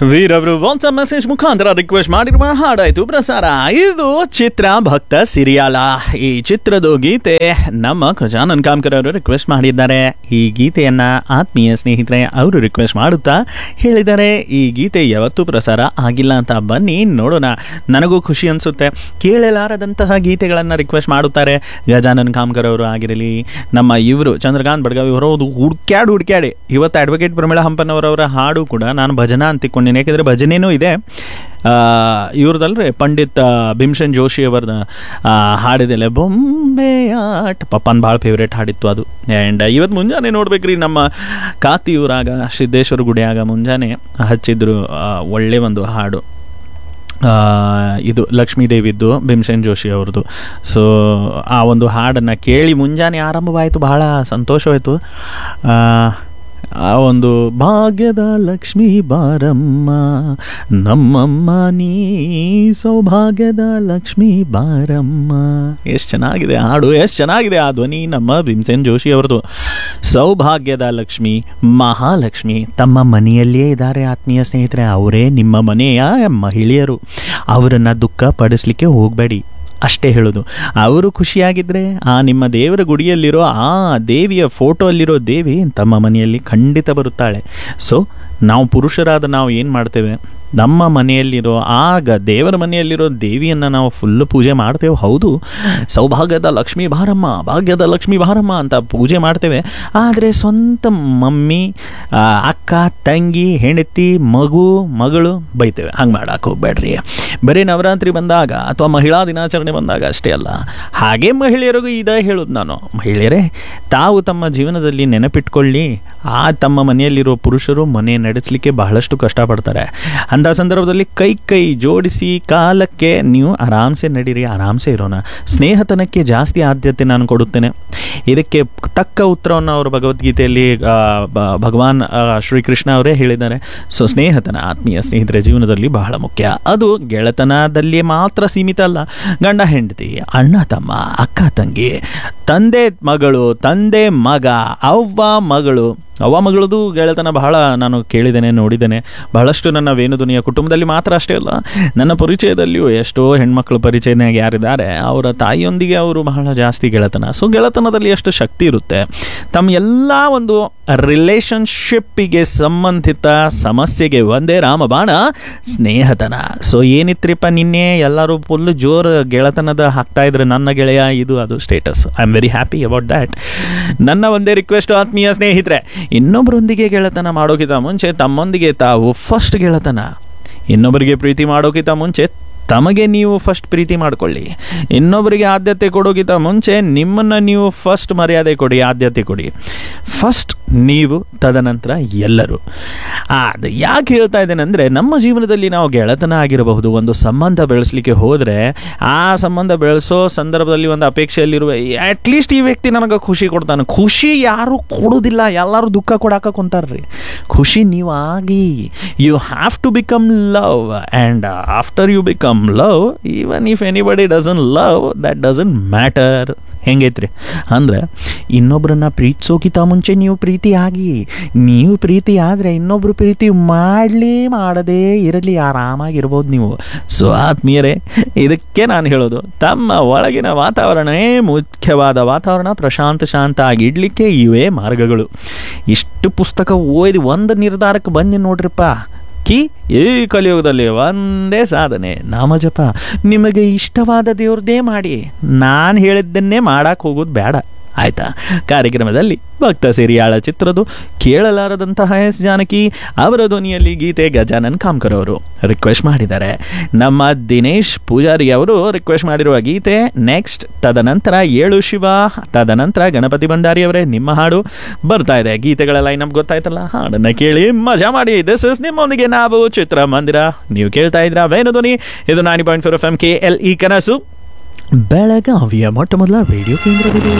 ವೀರವರು WhatsApp message ಮುಖಾಂತರ request ಮಾಡಿರುವ ಹಾಡಾಯ್ತು ಪ್ರಸಾರ ಇದು ಚಿತ್ರ ಭಕ್ತ ಸಿರಿಯಾಲ ಈ ಚಿತ್ರದ ಗೀತೆ ನಮ್ಮ ಖಜಾನನ್ ಕಾಮ್ಕರ್ ಅವರು ರಿಕ್ವೆಸ್ಟ್ ಮಾಡಿದ್ದಾರೆ ಈ ಗೀತೆಯನ್ನ ಆತ್ಮೀಯ ಸ್ನೇಹಿತರೆ ಅವರು ರಿಕ್ವೆಸ್ಟ್ ಮಾಡುತ್ತಾ ಹೇಳಿದ್ದಾರೆ ಈ ಗೀತೆ ಯಾವತ್ತೂ ಪ್ರಸಾರ ಆಗಿಲ್ಲ ಅಂತ ಬನ್ನಿ ನೋಡೋಣ ನನಗೂ ಖುಷಿ ಅನಿಸುತ್ತೆ ಕೇಳಲಾರದಂತಹ ಗೀತೆಗಳನ್ನು ರಿಕ್ವೆಸ್ಟ್ ಮಾಡುತ್ತಾರೆ ಗಜಾನನ್ ಕಾಮ್ಕರ್ ಅವರು ಆಗಿರಲಿ ನಮ್ಮ ಇವರು ಚಂದ್ರಕಾಂತ್ ಬಡ್ಗಾವಿ ಅವರು ಹುಡ್ಕ್ಯಾಡ್ ಹುಡ್ಕ್ಯಾಡಿ ಇವತ್ತು ಅಡ್ವೊಕೇಟ್ ಪ್ರಮೀಳಾ ಹಂಪನ್ನವರವರ ಹಾಡು ಕೂಡ ನಾನು ಭಜನಾ ಅಂತಿಕೊಂಡಿದ್ದೀನಿ ಯಾಕೆಂದರೆ ಭಜನೆನೂ ಇದೆ ಇವ್ರದಲ್ರಿ ಪಂಡಿತ್ ಆ, ಭೀಮ್ಸೇನ್ ಜೋಶಿ ಅವರದ ಹಾಡಿದೆಲೆ ಬೊಂಬೆ ಆಟ ಪಪ್ಪನ್ ಭಾಳ ಫೇವ್ರೇಟ್ ಹಾಡಿತ್ತು ಅದು ಆ್ಯಂಡ್ ಇವತ್ತು ಮುಂಜಾನೆ ನೋಡ್ಬೇಕ್ರಿ ನಮ್ಮ ಕಾತಿಯೂರಾಗ ಸಿದ್ದೇಶ್ವರ ಗುಡಿಯಾಗ ಮುಂಜಾನೆ ಹಚ್ಚಿದ್ರು ಆ, ಒಳ್ಳೆ ಒಂದು ಹಾಡು ಆ, ಇದು ಲಕ್ಷ್ಮೀದೇವಿದ್ದು ಭೀಮಸೇನ್ ಜೋಶಿ ಅವ್ರದ್ದು ಸೊ ಆ ಒಂದು ಹಾಡನ್ನು ಕೇಳಿ ಮುಂಜಾನೆ ಆರಂಭವಾಯಿತು ಬಹಳ ಸಂತೋಷವಾಯಿತು ಆ, ಆ ಒಂದು ಭಾಗ್ಯದ ಲಕ್ಷ್ಮೀ ಬಾರಮ್ಮ ನಮ್ಮಮ್ಮ ನೀ ಸೌಭಾಗ್ಯದ ಲಕ್ಷ್ಮೀ ಬಾರಮ್ಮ ಎಷ್ಟು ಚೆನ್ನಾಗಿದೆ ಹಾಡು ಎಷ್ಟು ಚೆನ್ನಾಗಿದೆ ಆ ಧ್ವನಿ ನಮ್ಮ ಭೀಮಸೇನ್ ಜೋಶಿ ಅವ್ರದ್ದು ಸೌಭಾಗ್ಯದ ಲಕ್ಷ್ಮಿ ಮಹಾಲಕ್ಷ್ಮಿ ತಮ್ಮ ಮನೆಯಲ್ಲಿಯೇ ಇದ್ದಾರೆ ಆತ್ಮೀಯ ಸ್ನೇಹಿತರೆ ಅವರೇ ನಿಮ್ಮ ಮನೆಯ ಮಹಿಳೆಯರು ಅವರನ್ನು ದುಃಖ ಪಡಿಸ್ಲಿಕ್ಕೆ ಹೋಗಬೇಡಿ ಅಷ್ಟೇ ಹೇಳೋದು ಅವರು ಖುಷಿಯಾಗಿದ್ದರೆ ಆ ನಿಮ್ಮ ದೇವರ ಗುಡಿಯಲ್ಲಿರೋ ಆ ದೇವಿಯ ಫೋಟೋ ಅಲ್ಲಿರೋ ದೇವಿ ತಮ್ಮ ಮನೆಯಲ್ಲಿ ಖಂಡಿತ ಬರುತ್ತಾಳೆ ಸೊ ನಾವು ಪುರುಷರಾದ ನಾವು ಏನು ಮಾಡ್ತೇವೆ ನಮ್ಮ ಮನೆಯಲ್ಲಿರೋ ಆಗ ದೇವರ ಮನೆಯಲ್ಲಿರೋ ದೇವಿಯನ್ನು ನಾವು ಫುಲ್ ಪೂಜೆ ಮಾಡ್ತೇವೆ ಹೌದು ಸೌಭಾಗ್ಯದ ಲಕ್ಷ್ಮೀ ಭಾರಮ್ಮ ಭಾಗ್ಯದ ಲಕ್ಷ್ಮೀ ಭಾರಮ್ಮ ಅಂತ ಪೂಜೆ ಮಾಡ್ತೇವೆ ಆದರೆ ಸ್ವಂತ ಮಮ್ಮಿ ಆ, ಅಕ್ಕ ತಂಗಿ ಹೆಂಡತಿ ಮಗು ಮಗಳು ಬೈತೇವೆ ಹಂಗೆ ಮಾಡಕ್ಕೆ ಹೋಗ್ಬೇಡ್ರಿ ಬರೀ ನವರಾತ್ರಿ ಬಂದಾಗ ಅಥವಾ ಮಹಿಳಾ ದಿನಾಚರಣೆ ಬಂದಾಗ ಅಷ್ಟೇ ಅಲ್ಲ ಹಾಗೆ ಮಹಿಳೆಯರಿಗೂ ಇದೇ ಹೇಳೋದು ನಾನು ಮಹಿಳೆಯರೇ ತಾವು ತಮ್ಮ ಜೀವನದಲ್ಲಿ ನೆನಪಿಟ್ಕೊಳ್ಳಿ ಆ ತಮ್ಮ ಮನೆಯಲ್ಲಿರೋ ಪುರುಷರು ಮನೆ ನಡೆಸಲಿಕ್ಕೆ ಬಹಳಷ್ಟು ಕಷ್ಟಪಡ್ತಾರೆ ಅಂಥ ಸಂದರ್ಭದಲ್ಲಿ ಕೈ ಕೈ ಜೋಡಿಸಿ ಕಾಲಕ್ಕೆ ನೀವು ಆರಾಮ್ಸೆ ನಡೀರಿ ಆರಾಮ್ಸೆ ಇರೋಣ ಸ್ನೇಹತನಕ್ಕೆ ಜಾಸ್ತಿ ಆದ್ಯತೆ ನಾನು ಕೊಡುತ್ತೇನೆ ಇದಕ್ಕೆ ತಕ್ಕ ಉತ್ತರವನ್ನು ಅವರು ಭಗವದ್ಗೀತೆಯಲ್ಲಿ ಆ, ಬ- ಭಗವಾನ್ ಆ, ಶ್ರೀಕೃಷ್ಣ ಅವರೇ ಹೇಳಿದ್ದಾರೆ ಸೊ ಸ್ನೇಹತನ ಆತ್ಮೀಯ ಸ್ನೇಹಿತರ ಜೀವನದಲ್ಲಿ ಬಹಳ ಮುಖ್ಯ ಅದು ಗೆಳೆತನದಲ್ಲಿ ಮಾತ್ರ ಸೀಮಿತ ಅಲ್ಲ ಗಂಡ ಹೆಂಡತಿ ಅಣ್ಣ ತಮ್ಮ ಅಕ್ಕ ತಂಗಿ ತಂದೆ ಮಗಳು ತಂದೆ ಮಗ ಅವ್ವ ಮಗಳು ಅವ್ವ ಮಗಳದು ಗೆಳೆತನ ಬಹಳ ನಾನು ಕೇಳಿದ್ದೇನೆ ನೋಡಿದ್ದೇನೆ ಬಹಳಷ್ಟು ನನ್ನ ವೇಣುದುನಿಯ ಕುಟುಂಬದಲ್ಲಿ ಮಾತ್ರ ಅಷ್ಟೇ ಅಲ್ಲ ನನ್ನ ಪರಿಚಯದಲ್ಲಿಯೂ ಎಷ್ಟೋ ಹೆಣ್ಮಕ್ಳು ಪರಿಚಯನಾಗ ಯಾರಿದ್ದಾರೆ ಅವರ ತಾಯಿಯೊಂದಿಗೆ ಅವರು ಬಹಳ ಜಾಸ್ತಿ ಗೆಳೆತನ ಸೊ ಗೆಳೆತನದಲ್ಲಿ ಎಷ್ಟು ಶಕ್ತಿ ಇರುತ್ತೆ ತಮ್ಮ ಎಲ್ಲ ಒಂದು ರಿಲೇಶನ್ಶಿಪ್ಪಿಗೆ ಸಂಬಂಧಿತ ಸಮಸ್ಯೆಗೆ ಒಂದೇ ರಾಮಬಾಣ ಸ್ನೇಹತನ ಸೊ ಏನಿತ್ರಿಪ್ಪ ನಿನ್ನೆ ಎಲ್ಲರೂ ಫುಲ್ ಜೋರ್ ಗೆಳೆತನದ ಹಾಕ್ತಾ ಇದ್ರೆ ನನ್ನ ಗೆಳೆಯ ಇದು ಅದು status I am very happy about that ನನ್ನ ಒಂದೇ ರಿಕ್ವೆಸ್ಟ್ ಆತ್ಮೀಯ ಸ್ನೇಹಿತರೆ ಇನ್ನೊಬ್ಬರೊಂದಿಗೆ ಗೆಳೆತನ ಮಾಡೋಕ್ಕಿಂತ ಮುಂಚೆ ತಮ್ಮೊಂದಿಗೆ ತಾವು ಫಸ್ಟ್ ಗೆಳೆತನ ಇನ್ನೊಬ್ಬರಿಗೆ ಪ್ರೀತಿ ಮಾಡೋಕ್ಕಿಂತ ಮುಂಚೆ ತಮಗೆ ನೀವು ಫಸ್ಟ್ ಪ್ರೀತಿ ಮಾಡಿಕೊಳ್ಳಿ ಇನ್ನೊಬ್ಬರಿಗೆ ಆದ್ಯತೆ ಕೊಡೋಕ್ಕಿಂತ ಮುಂಚೆ ನಿಮ್ಮನ್ನು ನೀವು ಫಸ್ಟ್ ಮರ್ಯಾದೆ ಕೊಡಿ ಆದ್ಯತೆ ಕೊಡಿ ಫಸ್ಟ್ ನೀವು ತದನಂತರ ಎಲ್ಲರೂ ಅದು ಯಾಕೆ ಹೇಳ್ತಾ ಇದ್ದೇನೆ ಅಂದರೆ ನಮ್ಮ ಜೀವನದಲ್ಲಿ ನಾವು ಗೆಳೆತನ ಆಗಿರಬಹುದು ಒಂದು ಸಂಬಂಧ ಬೆಳೆಸಲಿಕ್ಕೆ ಹೋದರೆ ಆ ಸಂಬಂಧ ಬೆಳೆಸೋ ಸಂದರ್ಭದಲ್ಲಿ ಒಂದು ಅಪೇಕ್ಷೆಯಲ್ಲಿರುವ ಅಟ್ಲೀಸ್ಟ್ ಈ ವ್ಯಕ್ತಿ ನನಗೆ ಖುಷಿ ಕೊಡ್ತಾನೆ ಖುಷಿ ಯಾರು ಕೊಡೋದಿಲ್ಲ ಎಲ್ಲರೂ ದುಃಖ ಕೊಡಾಕ ಕುಂತಾರ್ರಿ ಖುಷಿ ನೀವು ಆಗಿ you have to become love and after you become love even if anybody doesn't love that doesn't matter ಹೆಂಗೈತ್ರಿ ಅಂದ್ರೆ ಇನ್ನೊಬ್ಬರನ್ನ ಪ್ರೀತಿಸೋಕ್ಕಿಂತ ಮುಂಚೆ ನೀವು ಪ್ರೀತಿ ಆಗಿ ನೀವು ಪ್ರೀತಿ ಆದರೆ ಇನ್ನೊಬ್ರು ಪ್ರೀತಿ ಮಾಡಲಿ ಮಾಡದೇ ಇರಲಿ ಆರಾಮಾಗಿರ್ಬೋದು ನೀವು ಸೊ ಆತ್ಮೀಯರೇ ಇದಕ್ಕೆ ನಾನು ಹೇಳೋದು ತಮ್ಮ ಒಳಗಿನ ವಾತಾವರಣವೇ ಮುಖ್ಯವಾದ ವಾತಾವರಣ ಪ್ರಶಾಂತ ಶಾಂತ ಆಗಿಡ್ಲಿಕ್ಕೆ ಇವೇ ಮಾರ್ಗಗಳು ಇಷ್ಟು ಪುಸ್ತಕ ಓದಿ ಒಂದು ನಿರ್ಧಾರಕ್ಕೆ ಬಂದು ನೋಡ್ರಿಪ್ಪ ಕಿ ಈ ಕಲಿಯುಗದಲ್ಲಿ ಒಂದೇ ಸಾಧನೆ ನಾಮಜಪ ನಿಮಗೆ ಇಷ್ಟವಾದ ದೇವ್ರದ್ದೇ ಮಾಡಿ ನಾನು ಹೇಳಿದ್ದನ್ನೇ ಮಾಡಕ್ಕೆ ಹೋಗೋದು ಬೇಡ ಆಯ್ತಾ ಕಾರ್ಯಕ್ರಮದಲ್ಲಿ ಭಕ್ತ ಸಿರಿಯಾಳ ಚಿತ್ರದ್ದು ಕೇಳಲಾರದಂತಹ ಎಸ್ ಜಾನಕಿ ಅವರ ಧ್ವನಿಯಲ್ಲಿ ಗೀತೆ ಗಜಾನನ್ ಕಾಮ್ಕರ್ ಅವರು ರಿಕ್ವೆಸ್ಟ್ ಮಾಡಿದ್ದಾರೆ ನಮ್ಮ ದಿನೇಶ್ ಪೂಜಾರಿ ಅವರು ರಿಕ್ವೆಸ್ಟ್ ಮಾಡಿರುವ ಗೀತೆ ನೆಕ್ಸ್ಟ್ ತದನಂತರ ಏಳು ಶಿವ ತದನಂತರ ಗಣಪತಿ ಭಂಡಾರಿ ಅವರೇ ನಿಮ್ಮ ಹಾಡು ಬರ್ತಾ ಇದೆ ಗೀತೆಗಳ ಲೈನ್ ನಮ್ಗೆ ಗೊತ್ತಾಯ್ತಲ್ಲ ಹಾಡನ್ನ ಕೇಳಿ ಮಜಾ ಮಾಡಿ ದಿಸ್ ಇಸ್ ನಿಮ್ಮೊಂದಿಗೆ ನಾವು ಚಿತ್ರಮಂದಿರ ನೀವು ಕೇಳ್ತಾ ಇದ್ರ ವೇಣು ಧ್ವನಿ ಇದು nine point four F M K L E Kanasu ಬೆಳಗಾವಿಯ ಮೊಟ್ಟ ಮೊದಲ ರೇಡಿಯೋ ಕೇಂದ್ರವಿದು